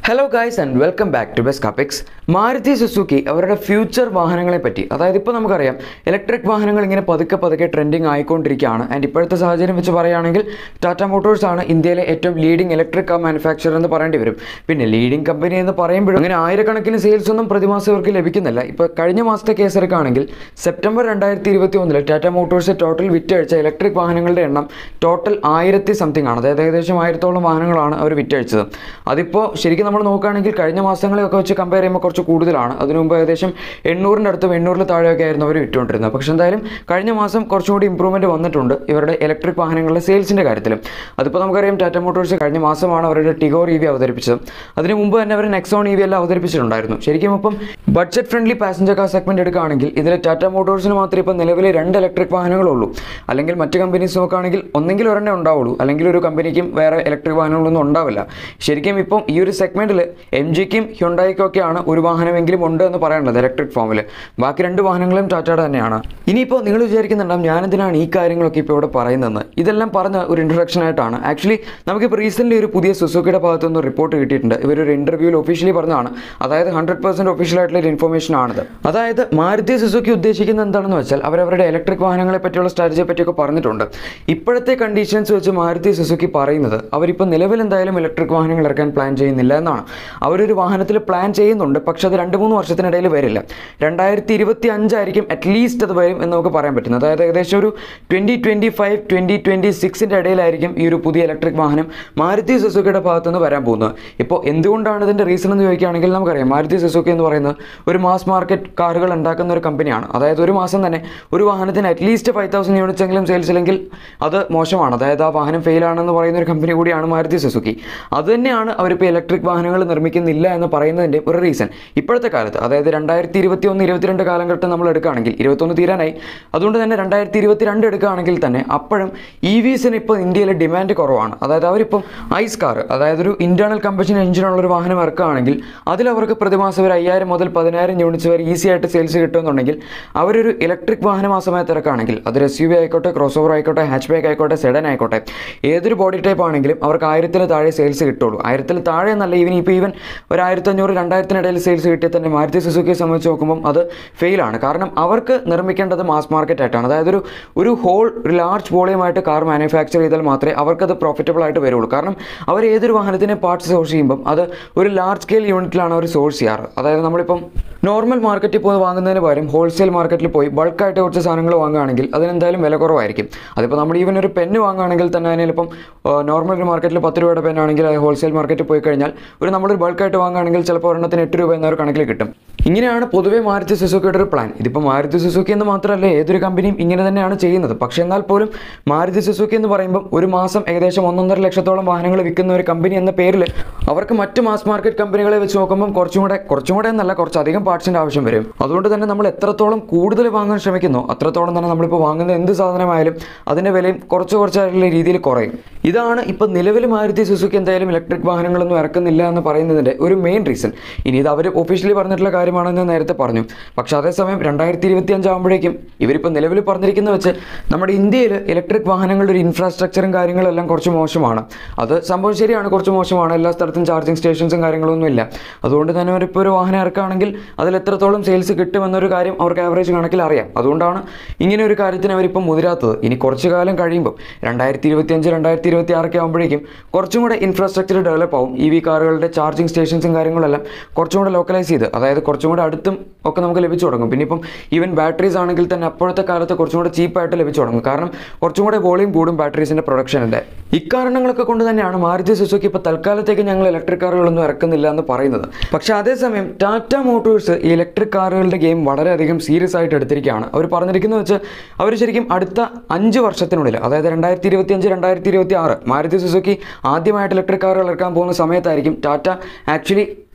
hello guys and welcome back to best കാപ്പിക്സ് Maruti Suzuki അവരുടെ future വാഹനങ്ങളെ പറ്റി അതായത് ഇപ്പോൾ നമുക്കറിയാം ഇലക്ട്രിക് വാഹനങ്ങൾ ഇങ്ങനെ പതുക്കെ പതുക്കെ ട്രെൻഡിങ് ആയിക്കൊണ്ടിരിക്കുകയാണ് ആൻഡ് ഇപ്പോഴത്തെ സാഹചര്യം വെച്ച് പറയുകയാണെങ്കിൽ ടാറ്റ മോട്ടോഴ്സ് ആണ് ഇന്ത്യയിലെ ഏറ്റവും ലീഡിംഗ് ഇലക്ട്രിക് കാർ മാനുഫാക്ചർ എന്ന് പറയേണ്ടി വരും പിന്നെ ലീഡിംഗ് കമ്പനി എന്ന് പറയുമ്പോഴും അങ്ങനെ ആയിരക്കണക്കിന് സെയിൽസ് ഒന്നും പ്രതിമാസം ഇവർക്ക് ലഭിക്കുന്നില്ല ഇപ്പോൾ കഴിഞ്ഞ മാസത്തെ കേസ് എടുക്കുകയാണെങ്കിൽ സെപ്റ്റംബർ രണ്ടായിരത്തി ഇരുപത്തി ഒന്നിൽ ടാറ്റ മോട്ടോഴ്സ് ടോട്ടൽ വിറ്റഴിച്ച ഇലക്ട്രിക് വാഹനങ്ങളുടെ എണ്ണം ടോട്ടൽ ആയിരത്തി സംതിങ് ആണ് അതായത് ഏകദേശം ആയിരത്തോളം വാഹനങ്ങളാണ് അവർ വിറ്റഴിച്ചത് അതിപ്പോൾ ശരിക്കും നമ്മൾ നോക്കുകയാണെങ്കിൽ കഴിഞ്ഞ മാസങ്ങളെയൊക്കെ വെച്ച് കമ്പയർ ചെയ്യുമ്പോൾ കുറച്ച് കൂടുതലാണ് അതിനു മുമ്പ് ഏകദേശം എണ്ണൂറിൻ്റെ അടുത്തും എണ്ണൂറിൽ താഴെയൊക്കെ ആയിരുന്നു അവർ വിറ്റുകൊണ്ടിരുന്നത് പക്ഷേ എന്തായാലും കഴിഞ്ഞ മാസം കുറച്ചും കൂടി ഇമ്പ്രൂവ്മെൻറ്റ് വന്നിട്ടുണ്ട് ഇവരുടെ ഇലക്ട്രിക് വാഹനങ്ങളുടെ സെയിൽസിൻ്റെ കാര്യത്തിലും അതിപ്പോൾ നമുക്കറിയാം ടാറ്റ മോട്ടോഴ്സ് കഴിഞ്ഞ മാസമാണ് അവരുടെ ടിഗോർ ഇ വി അവതരിപ്പിച്ചത് അതിന് മുമ്പ് തന്നെ അവർ നെക്സോൺ ഇ വി എല്ലാം അവതരിപ്പിച്ചിട്ടുണ്ടായിരുന്നു ശരിക്കും ഇപ്പം budget friendly passenger car segment എടുക്കുകയാണെങ്കിൽ ഇതിൽ ടാറ്റ മോട്ടോഴ്സിന് മാത്രമേ ഇപ്പോൾ നിലവിൽ രണ്ട് ഇലക്ട്രിക് വാഹനങ്ങളുള്ളൂ അല്ലെങ്കിൽ മറ്റ് കമ്പനീസ് നോക്കുകയാണെങ്കിൽ ഒന്നെങ്കിൽ ഒരെണ്ണേ ഉണ്ടാവുള്ളൂ അല്ലെങ്കിൽ ഒരു കമ്പനിക്കും വേറെ ഇലക്ട്രിക് വാഹനങ്ങളൊന്നും ഉണ്ടാവില്ല ശരിക്കും ഇപ്പം ഈ ഒരു സെഗ്മെൻറ്റിൽ എം ജിക്കും ഹ്യുണ്ടായിക്കും ഒക്കെയാണ് ഒരു വാഹനമെങ്കിലും ഉണ്ട് എന്ന് പറയാനുള്ളത് ഇലക്ട്രിക് ഫോമിൽ ബാക്കി രണ്ട് വാഹനങ്ങളും ടാറ്റയുടെ തന്നെയാണ് ഇനിയിപ്പോൾ നിങ്ങൾ വിചാരിക്കുന്നുണ്ടാവും ഞാനെന്തിനാണ് ഈ കാര്യങ്ങളൊക്കെ ഇപ്പോൾ ഇവിടെ പറയുന്നതെന്ന് ഇതെല്ലാം പറഞ്ഞ ഒരു ഇൻട്രൊഡക്ഷൻ ആയിട്ടാണ് ആക്ച്വലി നമുക്കിപ്പോൾ റീസെൻ്റ്ലി ഒരു പുതിയ സുസുക്കിയുടെ ഭാഗത്തു നിന്ന് റിപ്പോർട്ട് കിട്ടിയിട്ടുണ്ട് ഇവരൊരു ഇൻ്റർവ്യൂവിൽ ഒഫീഷ്യലി പറഞ്ഞതാണ് അതായത് ഹൺഡ്രഡ് പെർസെൻറ്റ് ഒഫീഷ്യൽ ആയിട്ടുള്ള ഒരു ഇൻഫർമേഷൻ ആണിത് അതായത് മാരുതി സുസുക്കി ഉദ്ദേശിക്കുന്നത് എന്താണെന്ന് വെച്ചാൽ അവരവരുടെ ഇലക്ട്രിക് വാഹനങ്ങളെ പറ്റിയുള്ള സ്ട്രാറ്റജിയെ പറ്റിയൊക്കെ പറഞ്ഞിട്ടുണ്ട് ഇപ്പോഴത്തെ കണ്ടീഷൻസ് വെച്ച് മാരുതി സുസുക്കി പറയുന്നത് അവരിപ്പോൾ നിലവിൽ എന്തായാലും ഇലക്ട്രിക് വാഹനങ്ങൾ ഇറക്കാൻ പ്ലാൻ ചെയ്യുന്നില്ല എന്നാണ് അവരൊരു വാഹനത്തിൽ പ്ലാൻ ചെയ്യുന്നുണ്ട് പക്ഷേ അത് രണ്ട് മൂന്ന് വർഷത്തിനിടയിൽ വരില്ല രണ്ടായിരത്തി ഇരുപത്തി അഞ്ചായിരിക്കും അറ്റ്ലീസ്റ്റ് അത് വരും എന്ന് നമുക്ക് പറയാൻ പറ്റുന്നത് അതായത് ഏകദേശം ഒരു twenty twenty five twenty twenty സിക്സിൻ്റെ ഇടയിലായിരിക്കും ഈ ഒരു പുതിയ ഇലക്ട്രിക് വാഹനം മാരുതി സുസുക്കിയുടെ ഭാഗത്തുനിന്ന് വരാൻ പോകുന്നത് ഇപ്പോൾ എന്തുകൊണ്ടാണ് ഇതിൻ്റെ റീസൺ എന്ന് ചോദിക്കുകയാണെങ്കിൽ നമുക്കറിയാം മാരുതി സുസുക്കി എന്ന് പറയുന്നത് ഒരു മാസ് മാർക്കറ്റ് കാറുകൾ ഉണ്ടാക്കുന്ന ഒരു കമ്പനിയാണ് അതായത് ഒരു മാസം തന്നെ ഒരു വാഹനത്തിന് അറ്റ്ലീസ്റ്റ് ഫൈവ് തൗസൻഡ് യൂണിറ്റ്സ് എങ്കിലും സെയിൽസ് ഇല്ലെങ്കിൽ അത് മോശമാണ് അതായത് ആ വാഹനം ഫെയിൽ ആണെന്ന് പറയുന്ന ഒരു കമ്പനി കൂടിയാണ് മാരുതി സുസുക്കി അതുതന്നെയാണ് അവരിപ്പോൾ ഇലക്ട്രിക് വാഹനങ്ങൾ നിർമ്മിക്കുന്നില്ല എന്ന് പറയുന്നതിൻ്റെ ഒരു റീസൺ ഇപ്പോഴത്തെ കാലത്ത് അതായത് രണ്ടായിരത്തി ഇരുപത്തി ഒന്ന് ഇരുപത്തിരണ്ട് കാലഘട്ടം നമ്മൾ എടുക്കുകയാണെങ്കിൽ ഇരുപത്തൊന്ന് തീരാനായി അതുകൊണ്ട് തന്നെ രണ്ടായിരത്തി ഇരുപത്തി രണ്ട് എടുക്കുകയാണെങ്കിൽ തന്നെ അപ്പോഴും ഇ വിസിന് ഇപ്പോൾ ഇന്ത്യയിലെ ഡിമാൻഡ് കുറവാണ് അതായത് അവരിപ്പം ഐസ് കാർ അതായത് ഒരു ഇൻറ്റേർണൽ കമ്പഷൻ എഞ്ചിനുള്ള ഒരു വാഹനം ഇറക്കുകയാണെങ്കിൽ അതിൽ അവർക്ക് പ്രതിമാസം ഒരു അയ്യായിരം മുതൽ പതിനായിരം യൂണിറ്റ്സ് വരെ ഈസി ആയിട്ട് സെയിൽസ് കിട്ടുമെന്നുണ്ടെങ്കിൽ അവരൊരു ഇലക്ട്രിക് വാഹനം ആ സമയത്ത് ഇറക്കുകയാണെങ്കിൽ അത് എസ് യു വി ആയിക്കോട്ടെ ക്രോസ് ഓവർ ആയിക്കോട്ടെ ഹാച്ച് ബാക്ക് ആയിക്കോട്ടെ സെഡൻ ആയിക്കോട്ടെ ഏതൊരു ബോഡി ടൈപ്പ് ആണെങ്കിലും അവർക്ക് ആയിരത്തിൽ താഴെ സെയിൽസ് കിട്ടുള്ളൂ ആയിരത്തിൽ താഴെ എന്നല്ല ഈവൻ ഇപ്പോൾ ഈവൻ ഒരു ആയിരത്തഞ്ഞൂറ് രണ്ടായിരത്തിനിടയിൽ സെയിൽസ് കിട്ടിയാൽ തന്നെ മാരുതി സുസുക്കിയെ സംബന്ധിച്ച് നോക്കുമ്പം അത് ഫെയിലാണ് കാരണം അവർക്ക് നിർമ്മിക്കേണ്ടത് മാസ് മാർക്കറ്റ് ആയിട്ടാണ് അതായത് ഒരു ഒരു ഹോൾ ഒരു ലാർജ് വോളിയമായിട്ട് കാർ മാനുഫാക്ചർ ചെയ്താൽ മാത്രമേ അവർക്കത് പ്രോഫിറ്റബിൾ ആയിട്ട് വരുള്ളൂ കാരണം അവർ ഏതൊരു വാഹനത്തിൻ്റെ പാർട്സ് സോഴ്സ് ചെയ്യുമ്പം അത് ഒരു ലാർജ് സ്കെയിൽ യൂണിറ്റിലാണ് അവർ സോഴ്സ് ചെയ്യാറ് അതായത് നമ്മളിപ്പം നോർമൽ മാർക്കറ്റിൽ പോയി വാങ്ങുന്നതിന് പകരം ഹോൾസെയിൽ മാർക്കറ്റിൽ പോയി ബൾക്കായിട്ട് കുറച്ച് സാധനങ്ങൾ വാങ്ങുകയാണെങ്കിൽ അതിനെന്തായാലും വില കുറവായിരിക്കും അതിപ്പോൾ നമ്മൾ ഈവൻ ഒരു പെന്ന് വാങ്ങുകയാണെങ്കിൽ തന്നെ അതിനിപ്പം നോർമൽ ഒരു മാർക്കറ്റിൽ പത്ത് രൂപയുടെ പെന്നാണെങ്കിൽ അത് ഹോൾസെയിൽ മാർക്കറ്റിൽ പോയി കഴിഞ്ഞാൽ ഒരു നമ്മളൊരു ബൾക്കായിട്ട് വാങ്ങുകയാണെങ്കിൽ ചിലപ്പോൾ ഒരെണ്ണത്തിന് എട്ട് രൂപ എന്നൊരു കണക്കിൽ കിട്ടും ഇങ്ങനെയാണ് പൊതുവേ മാരുതി സുസുക്കിയുടെ ഒരു പ്ലാൻ ഇതിപ്പോൾ മാരുതി സുസുക്കി എന്ന് മാത്രമല്ല ഏതൊരു കമ്പനിയും ഇങ്ങനെ തന്നെയാണ് ചെയ്യുന്നത് പക്ഷേ എന്നാൽ പോലും മാരുതി സുസുക്കി എന്ന് പറയുമ്പോൾ ഒരു മാസം ഏകദേശം ഒന്നൊന്നര ലക്ഷത്തോളം വാഹനങ്ങൾ വിൽക്കുന്ന ഒരു കമ്പനി എന്ന പേരിൽ അവർക്ക് മറ്റ് മാസ് മാർക്കറ്റ് കമ്പനികളെ വെച്ച് നോക്കുമ്പോൾ കുറച്ചും കൂടെ കുറച്ചും കൂടെ എന്നല്ല കുറച്ചധികം പാർട്സിൻ്റെ ആവശ്യം വരും അതുകൊണ്ട് തന്നെ നമ്മൾ എത്രത്തോളം കൂടുതൽ വാങ്ങാൻ ശ്രമിക്കുന്നോ അത്രത്തോളം തന്നെ നമ്മളിപ്പോൾ വാങ്ങുന്ന എന്ത് സാധനമായാലും അതിൻ്റെ വിലയും കുറച്ച് കുറച്ചായിട്ടുള്ള രീതിയിൽ കുറയും ഇതാണ് ഇപ്പോൾ നിലവിൽ മാരുതി സുസുക്കി എന്തായാലും ഇലക്ട്രിക് വാഹനങ്ങളൊന്നും ഇറക്കുന്നില്ല എന്ന് പറയുന്നതിൻ്റെ ഒരു മെയിൻ റീസൺ ഇനി ഇത് അവർ ഒഫീഷ്യലി പറഞ്ഞിട്ടുള്ള കാര്യമാണെന്ന് ഞാൻ നേരത്തെ പറഞ്ഞു പക്ഷേ അതേസമയം രണ്ടായിരത്തി ഇരുപത്തി അഞ്ചാകുമ്പോഴേക്കും ഇവരിപ്പോൾ നിലവിൽ പറഞ്ഞിരിക്കുന്ന വെച്ച് നമ്മുടെ ഇന്ത്യയിൽ ഇലക്ട്രിക് വാഹനങ്ങളുടെ ഒരു ഇൻഫ്രാസ്ട്രക്ചറും കാര്യങ്ങളും എല്ലാം കുറച്ച് മോശമാണ് അത് സംഭവം ശരിയാണ് കുറച്ച് മോശമാണ് എല്ലാ സ്ഥലത്തും ചാർജിങ് സ്റ്റേഷൻസും കാര്യങ്ങളൊന്നും ഇല്ല അതുകൊണ്ട് തന്നെ അവരിപ്പോൾ ഒരു വാഹനം ഇറക്കുകയാണെങ്കിൽ അതിൽ എത്രത്തോളം സെയിൽസ് കിട്ടുമെന്നൊരു കാര്യം അവർക്ക് ആവറേജ് കണക്കിൽ അറിയാം അതുകൊണ്ടാണ് ഇങ്ങനെ ഒരു കാര്യത്തിന് അവരിപ്പം മുതിരാത്തത് ഇനി കുറച്ച് കാലം കഴിയുമ്പോൾ രണ്ടായിരത്തി ഇരുപത്തി അഞ്ച് രണ്ടായിരത്തി ഇരുപത്തി ആറൊക്കെ ആകുമ്പോഴേക്കും കുറച്ചും കൂടെ ഇൻഫ്രാസ്ട്രക്ചർ ഡെവലപ്പ് ആവും ഇ വി കാറുകളുടെ ചാർജിങ് സ്റ്റേഷൻസും കാര്യങ്ങളെല്ലാം കുറച്ചും കൂടെ ലോക്കലൈസ് ചെയ്ത് അതായത് കുറച്ചും കൂടെ അടുത്തും ഒക്കെ നമുക്ക് ലഭിച്ചു തുടങ്ങും പിന്നെ ഇപ്പം ഈവൻ ബാറ്ററീസ് ആണെങ്കിൽ തന്നെ അപ്പോഴത്തെ കാലത്ത് കുറച്ചും കൂടെ ചീപ്പായിട്ട് ലഭിച്ചു തുടങ്ങും കാരണം കുറച്ചും കൂടെ വോളിയം കൂടും ബാറ്ററീസിൻ്റെ പ്രൊഡക്ഷനിൻ്റെ ഇക്കാരണങ്ങളൊക്കെ കൊണ്ട് തന്നെയാണ് മാരുതി സുസുക്കി ഇപ്പോൾ തൽക്കാലത്തേക്ക് ഞങ്ങൾ ഇലക്ട്രിക് കാറുകളൊന്നും ഇറക്കുന്നില്ല എന്ന് പറയുന്നത് പക്ഷേ അതേസമയം ടാറ്റ മോട്ടോഴ്സ് ഈ ഇലക്ട്രിക് കാറുകളുടെ ഗെയിം വളരെയധികം സീരിയസ് ആയിട്ട് എടുത്തിരിക്കുകയാണ് അവർ പറഞ്ഞിരിക്കുന്നത് വെച്ച് അവർ ശരിക്കും അടുത്ത അഞ്ച് വർഷത്തിനുള്ളിൽ അതായത് രണ്ടായിരത്തി ഇരുപത്തി അഞ്ച് രണ്ടായിരത്തി ഇരുപത്തി ആറ് മാരുതി സുസുക്കി ആദ്യമായിട്ട് ഇലക്ട്രിക് കാറുകൾ ഇറക്കാൻ പോകുന്ന സമയത്തായിരിക്കും ടാറ്റ ആക്ച്വലി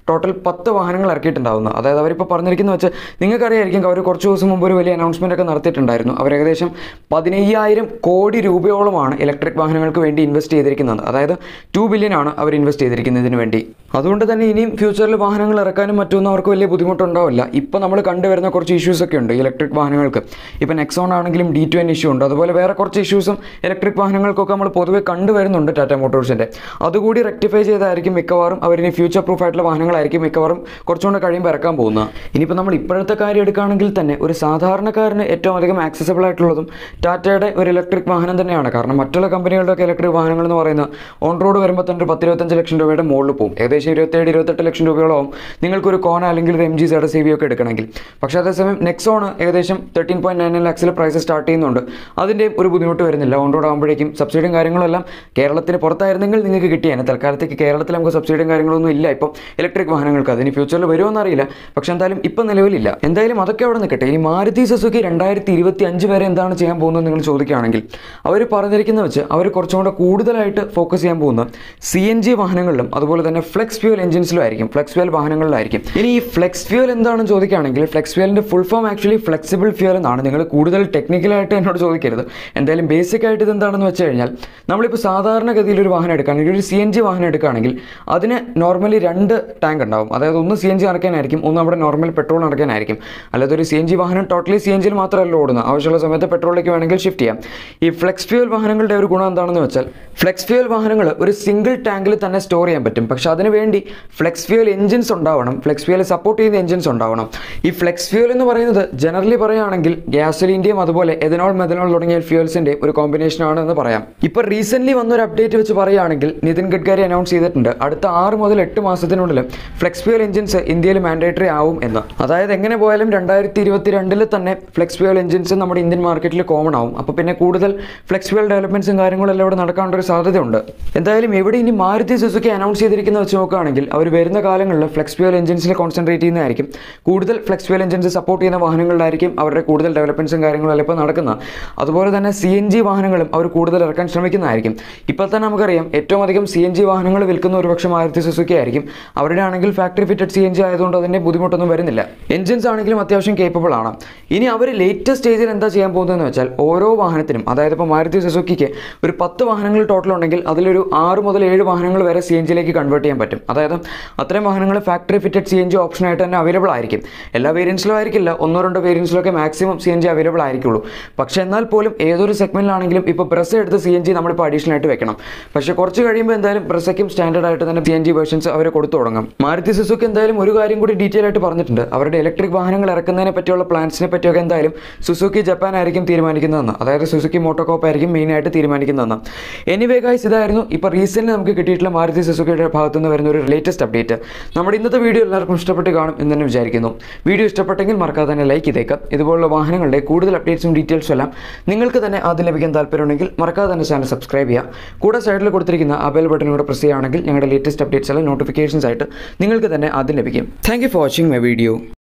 ടോട്ടൽ പത്ത് വാഹനങ്ങൾ ഇറക്കിയിട്ടുണ്ടാവുന്നത് അതായത് അവരിപ്പോൾ പറഞ്ഞിരിക്കുന്നത് വെച്ച് നിങ്ങൾക്കറിയായിരിക്കും അവർ കുറച്ച് ദിവസം മുമ്പ് ഒരു വലിയ അനൗൺസ്മെൻ്റ് ഒക്കെ നടത്തിയിട്ടുണ്ടായിരുന്നു അവർ ഏകദേശം പതിനയ്യായിരം കോടി രൂപയോളമാണ് ഇലക്ട്രിക് വാഹനങ്ങൾക്ക് വേണ്ടി ഇൻവെസ്റ്റ് ചെയ്തിരിക്കുന്നത് അതായത് ടു ബില്യൺ ആണ് അവർ ഇൻവെസ്റ്റ് ചെയ്തിരിക്കുന്നതിന് വേണ്ടി അതുകൊണ്ട് തന്നെ ഇനിയും ഫ്യൂച്ചറിൽ വാഹനങ്ങൾ ഇറക്കാനും മറ്റൊന്നും അവർക്ക് വലിയ ബുദ്ധിമുട്ടുണ്ടാവില്ല ഇപ്പോൾ നമ്മൾ കണ്ടുവരുന്ന കുറച്ച് ഇഷ്യൂസ് ഒക്കെ ഉണ്ട് ഇലക്ട്രിക് വാഹനങ്ങൾക്ക് ഇപ്പോൾ നെക്സോൺ ആണെങ്കിലും ഡി ടു എൻ ഇഷ്യൂ ഉണ്ട് അതുപോലെ വേറെ കുറച്ച് ഇഷ്യൂസും ഇലക്ട്രിക് വാഹനങ്ങൾക്കൊക്കെ നമ്മൾ പൊതുവെ കണ്ടുവരുന്നുണ്ട് ടാറ്റ മോട്ടോഴ്സിൻ്റെ അതുകൂടി റെക്ടിഫൈ ചെയ്തായിരിക്കും മിക്കവാറും അവരിനി ഫ്യൂച്ചർ പ്രൂഫ് ആയിട്ടുള്ള വാഹനങ്ങളായിരിക്കും മിക്കവാറും കുറച്ചുകൊണ്ട് കഴിയുമ്പോൾ ഇറക്കാൻ പോകുന്നത് ഇനിയിപ്പോൾ നമ്മൾ ഇപ്പോഴത്തെ കാര്യം എടുക്കുകയാണെങ്കിൽ തന്നെ ഒരു സാധാരണക്കാരന് ഏറ്റവും അധികം ആക്സസബിൾ ആയിട്ടുള്ളതും ടാറ്റയുടെ ഒരു ഇലക്ട്രിക് വാഹനം തന്നെയാണ് കാരണം മറ്റുള്ള കമ്പനികളുടെയൊക്കെ ഇലക്ട്രിക് വാഹനങ്ങൾ എന്ന് പറയുന്നത് ഓൺ റോഡ് വരുമ്പോൾ തന്നെ ഒരു പത്തിരുപത്തഞ്ച് ലക്ഷം രൂപയുടെ മുകളിൽ പോകും ഏകദേശം ഇരുപത്തേഴ് ഇരുപത്തെട്ട് ലക്ഷം രൂപയോളം നിങ്ങൾക്കൊരു കോന അല്ലെങ്കിൽ ഒരു എം ജി സൈഡ് സി വി ഒക്കെ എടുക്കണമെങ്കിൽ പക്ഷേ അതേസമയം നെക്സോൺ ഏകദേശം തേർട്ടീൻ പോയിന്റ് നയൻ ലാക്സിൽ പ്രൈസ് സ്റ്റാർട്ട് ചെയ്യുന്നുണ്ട് അതിൻ്റെയും ഒരു ബുദ്ധിമുട്ട് വരുന്നില്ല ഓൺ റോഡ് ആകുമ്പോഴേക്കും സബ്സിഡിയും കാര്യങ്ങളും എല്ലാം കേരളത്തിന് പുറത്തായിരുന്നെങ്കിൽ നിങ്ങൾക്ക് കിട്ടിയാണ് തൽക്കാലത്തേക്ക് കേരളത്തിൽ നമുക്ക് സബ്സിഡിയും കാര്യങ്ങളൊന്നും ഇല്ല ഇപ്പം ഇലക്ട്രിക് വാഹനങ്ങൾക്ക് അതിന് ഫ്യൂച്ചറിൽ വരുമോ എന്നറിയില്ല പക്ഷേ എന്തായാലും ഇപ്പം നിലവിലില്ല എന്തായാലും അതൊക്കെ അവിടെ നിൽക്കട്ടെ ഇനി മാരുതി സുസുക്കി രണ്ടായിരത്തി ഇരുപത്തി അഞ്ച് വരെ എന്താണ് ചെയ്യാൻ പോകുന്നത് നിങ്ങൾ ചോദിക്കുകയാണെങ്കിൽ അവർ പറഞ്ഞിരിക്കുന്ന വെച്ച് അവർ കുറച്ചും കൂടെ കൂടുതലായിട്ട് ഫോക്കസ് ചെയ്യാൻ പോകുന്നത് സി എൻ ജി വാഹനങ്ങളിലും അതുപോലെ തന്നെ ഫ്ലെക്സ് ഫ്യൂൽ എഞ്ചിൻസിലും ആയിരിക്കും ഫ്ലെക്സ് ഫ്യൂൽ വാഹനങ്ങളിലായിരിക്കും ഇനി ഈ ഫ്ലെക്സ് ഫ്യൂൽ എന്താണെന്ന് ചോദിക്കുകയാണെങ്കിൽ ഫ്ലെക്സ് ഫ്യൂലിൻ്റെ full form actually flexible fuel എന്നാണ് നിങ്ങൾ കൂടുതൽ ടെക്നിക്കലായിട്ട് എന്നോട് ചോദിക്കരുത് എന്തായാലും ബേസിക് ആയിട്ട് ഇത് എന്താണെന്ന് വെച്ച് കഴിഞ്ഞാൽ നമ്മളിപ്പോൾ സാധാരണഗതിയിൽ ഒരു വാഹനം എടുക്കുകയാണെങ്കിൽ ഒരു സി എൻ ജി വാഹനം എടുക്കുകയാണെങ്കിൽ അതിന് നോർമലി രണ്ട് ടാങ്ക് ഉണ്ടാവും അതായത് ഒന്ന് സി എൻ ജി നിറയ്ക്കാനായിരിക്കും ഒന്ന് നമ്മുടെ നോർമൽ പെട്രോൾ നിറയ്ക്കാനായിരിക്കും അല്ലാതെ ഒരു സി എൻ ജി വാഹനം ടോട്ടലി സി എൻ ജിയിൽ മാത്രമല്ല ഓടുന്നത് ആവശ്യമുള്ള സമയത്ത് പെട്രോളിലേക്ക് വേണമെങ്കിൽ ഷിഫ്റ്റ് ചെയ്യാം ഈ ഫ്ലെക്സ് ഫ്യൂൽ വാഹനങ്ങളുടെ ഒരു ഗുണം എന്താണെന്ന് വെച്ചാൽ ഫ്ലെക്സ് ഫ്യൂൽ വാഹനങ്ങൾ ഒരു സിംഗിൾ ടാങ്കിൽ തന്നെ സ്റ്റോർ ചെയ്യാൻ പറ്റും പക്ഷെ അതിന് വേണ്ടി ഫ്ലെക്സ് ഫ്യൂൽ എഞ്ചിൻസ് ഉണ്ടാവണം ഫ്ലെക്സ് ഫ്യൂൽ സപ്പോർട്ട് ചെയ്യുന്ന എഞ്ചിൻസ് ഉണ്ടാവണം ഈ ഫ്ലെക്സ് ഫ്യൂൽ എന്ന് പറയുന്നത് ജനറലി പറയുകയാണെങ്കിൽ ഗ്യാസോലിൻ്റെയും അതുപോലെ എഥനോൾ മെഥനോൾ തുടങ്ങിയ ഫ്യൂൽസിൻ്റെ ഒരു കോമ്പിനേഷൻ ആണ് എന്ന് പറയാം ഇപ്പോൾ റീസെൻ്റ്ലി വന്നൊരു അപ്ഡേറ്റ് വെച്ച് പറയുകയാണെങ്കിൽ നിതിൻ ഗഡ്കരി അനൗൺസ് ചെയ്തിട്ടുണ്ട് അടുത്ത ആറ് മുതൽ എട്ട് മാസത്തിനുള്ളിൽ ഫ്ലെക്സ് ഫ്യൂൽ എഞ്ചിൻസ് ഇന്ത്യയിൽ മാൻഡേറ്ററി ആവും എന്ന് അതായത് എങ്ങനെ പോയാലും രണ്ടായിരത്തി ഇരുപത്തി രണ്ടിൽ തന്നെ ഫ്ലെക്സ് ഫ്യൂൽ എഞ്ചിൻസ് നമ്മുടെ ഇന്ത്യൻ മാർക്കറ്റിൽ കോമൺ ആവും അപ്പോൾ പിന്നെ കൂടുതൽ ഫ്ലെക്സ് ഫ്യൂൽ ഡെവലപ്മെൻറ്റ്സും കാര്യങ്ങളും എല്ലാം ഇവിടെ നടക്കാനുള്ള ഒരു സാധ്യതയുണ്ട് എന്തായാലും ഇവിടെ ഇനി മാരുതി സുസുക്കി അനൗൺസ് ചെയ്തിരിക്കുന്ന വെച്ച് നോക്കുകയാണെങ്കിൽ അവർ വരുന്ന കാലങ്ങളിൽ ഫ്ലെക്സ് ഫ്യൂൽ എഞ്ചിൻസിൽ കോൺസെൻട്രേറ്റ് ചെയ്യുന്നതായിരിക്കും കൂടുതൽ ഫ്ലെക്സ് ഫ്യൂൽ എഞ്ചിൻസ് സപ്പോർട്ട് ചെയ്യുന്ന വാഹനങ്ങളിലായിരിക്കും അവരുടെ കൂടുതൽ ഡെവലപ്മെൻറ്റ്സും കാര്യങ്ങളും എല്ലാം ഇപ്പോൾ നടക്കുന്നത് അതുപോലെ തന്നെ സി എൻ ജി വാഹനങ്ങളും അവർ കൂടുതൽ ഇറക്കാൻ ശ്രമിക്കുന്നതായിരിക്കും ഇപ്പോൾ തന്നെ നമുക്കറിയാം ഏറ്റവും അധികം സി എൻ ജി വാഹനങ്ങൾ വിൽക്കുന്ന ഒരുപക്ഷെ മാരുതി സുസുക്കി ആയിരിക്കും അവരുടെ ആണെങ്കിൽ factory fitted C N G ആയതുകൊണ്ട് അതിൻ്റെ ബുദ്ധിമുട്ടൊന്നും വരുന്നില്ല എഞ്ചിൻസ് ആണെങ്കിലും അത്യാവശ്യം കേപ്പബിൾ ആണ് ഇനി അവർ ലേറ്റസ്റ്റ് സ്റ്റേജിൽ എന്താ ചെയ്യാൻ പോകുന്നതെന്ന് വെച്ചാൽ ഓരോ വാഹനത്തിനും അതായത് ഇപ്പോൾ മാരുതി സുസുക്കിക്ക് ഒരു പത്ത് വാഹനങ്ങൾ ടോട്ടൽ ഉണ്ടെങ്കിൽ അതിലൊരു ആറ് മുതൽ ഏഴ് വാഹനങ്ങൾ വരെ സി എൻ ജിയിലേക്ക് കൺവേർട്ട് ചെയ്യാൻ പറ്റും അതായത് അത്രയും വാഹനങ്ങൾ factory fitted C N G ഓപ്ഷനായിട്ട് തന്നെ അവൈലബിൾ ആയിരിക്കും എല്ലാ വേരിയൻസിലും ആയിരിക്കില്ല ഒന്നോ രണ്ടോ വേരിയൻസിലൊക്കെ maximum C N G available ആയിരിക്കുള്ളൂ പക്ഷേ എന്നാൽ പോലും ഏതൊരു സെഗ്മെൻറ്റിലാണെങ്കിലും ഇപ്പോൾ ബ്രസ് എടുത്ത് സി എൻ ജി നമ്മളിപ്പോൾ അഡീഷണൽ ആയിട്ട് വെക്കണം പക്ഷേ കുറച്ച് കഴിയുമ്പോൾ എന്തായാലും ബ്രസയ്ക്കും സ്റ്റാൻഡേർഡ് ആയിട്ട് തന്നെ സി എൻ ജി വേർഷൻസ് അവർ കൊടുത്തു തുടങ്ങും മാരുതി സുസുക്കി എന്തായാലും ഒരു കാര്യം കൂടി ഡീറ്റെയിൽ ആയിട്ട് പറഞ്ഞിട്ടുണ്ട് അവരുടെ ഇലക്ട്രിക് വാഹനങ്ങൾ ഇറക്കുന്നതിനെ പറ്റിയുള്ള പ്ലാൻസിനെ പറ്റിയൊക്കെ എന്തായാലും സുസുക്കി ജപ്പാൻ ആയിരിക്കും തീരുമാനിക്കുന്നതെന്ന് അതായത് സുസുക്കി മോട്ടോകോപ്പ് ആയിരിക്കും മെയിനായിട്ട് തീരുമാനിക്കുന്നതെന്ന് എനിവേ ഗൈസ് ഇതായിരുന്നു ഇപ്പോൾ റീസെൻ്റ് നമുക്ക് കിട്ടിയിട്ടുള്ള മാരുതി സുസുക്കിയുടെ ഭാഗത്തു നിന്ന് വരുന്ന ഒരു ലേറ്റസ്റ്റ് അപ്ഡേറ്റ് നമ്മുടെ ഇന്നത്തെ വീഡിയോ എല്ലാവർക്കും ഇഷ്ടപ്പെട്ട് കാണും എന്ന് തന്നെ വിചാരിക്കുന്നു വീഡിയോ ഇഷ്ടപ്പെട്ടെങ്കിൽ മറക്കാതെ തന്നെ ലൈക്ക് ചെയ്തേക്കാം ഇതുപോലുള്ള വാഹനങ്ങളുടെ കൂടുതൽ അപ്ഡേറ്റ്സും ഡീറ്റെയിൽസും എല്ലാം നിങ്ങൾക്ക് തന്നെ ആദ്യം ലഭിക്കാൻ താല്പര്യമുണ്ടെങ്കിൽ മറക്കാതെ തന്നെ ചാനൽ സബ്സ്ക്രൈബ് ചെയ്യുക കൂടെ സൈഡിൽ കൊടുത്തിരിക്കുന്ന ആ ബെൽ ബട്ടൺ കൂടെ പ്രസ് ചെയ്യുകയാണെങ്കിൽ ഞങ്ങളുടെ ലേറ്റസ്റ്റ് അപ്ഡേറ്റ്സ് എല്ലാം നോട്ടിഫിക്കേഷൻസ് ആയിട്ട് നിങ്ങൾക്ക് തന്നെ ആദ്യം ലഭിക്കും thank you for watching my video